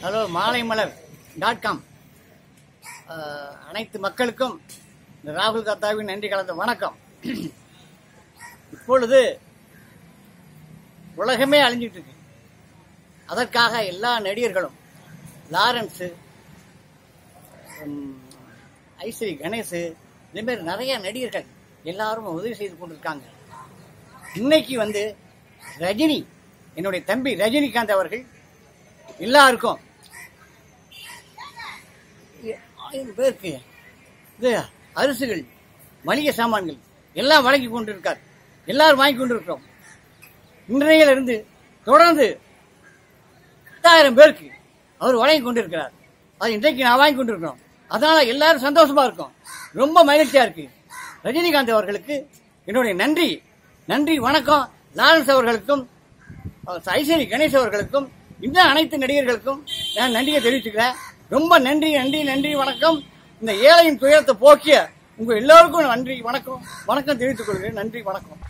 hello மாலை மலர் dot com அனைத்து மக்களுக்கும் இந்த ராகுல் கத்தாவின் நன்றி கலந்த வணக்கம் இப்பொழுது உலகமே அழிஞ்சிட்டு இருக்கு அதற்காக எல்லா நடிகர்களும் லாரன்ஸு ம், ஐஸ்வரி கணேஷ் இதே மாதிரி நிறைய நடிகர்கள் எல்லாரும் உதவி செய்து கொண்டிருக்காங்க இன்னைக்கு வந்து ரஜினி என்னுடைய தம்பி ரஜினிகாந்த் அவர்கள் எல்லாருக்கும் ஆயிரம் பேருக்கு இது அரிசிகள் மளிகை சாமான்கள் எல்லாம் வழங்கி கொண்டிருக்கார் எல்லாரும் வாங்கி கொண்டிருக்கிறோம் இன்றையிலிருந்து தொடர்ந்து பத்தாயிரம் பேருக்கு அவர் வழங்கி கொண்டிருக்கிறார் அது இன்றைக்கு நான் வாங்கி கொண்டிருக்கிறோம் அதனால எல்லாரும் சந்தோஷமா இருக்கும் ரொம்ப மகிழ்ச்சியா இருக்கு ரஜினிகாந்த் அவர்களுக்கு என்னுடைய நன்றி நன்றி வணக்கம் லாரன்ஸ் அவர்களுக்கும் அஹ், ஐஸ்வரி கணேஷ் அவர்களுக்கும் இன்னும் அனைத்து நடிகர்களுக்கும் நான் நன்றியை தெரிவிச்சுக்கிறேன் ரொம்ப நன்றி நன்றி நன்றி வணக்கம் இந்த ஏழையின் துயரத்தை போக்கிய உங்க எல்லாருக்கும் நன்றி வணக்கம் வணக்கம் தெரிவித்துக் கொள்கிறேன் நன்றி வணக்கம்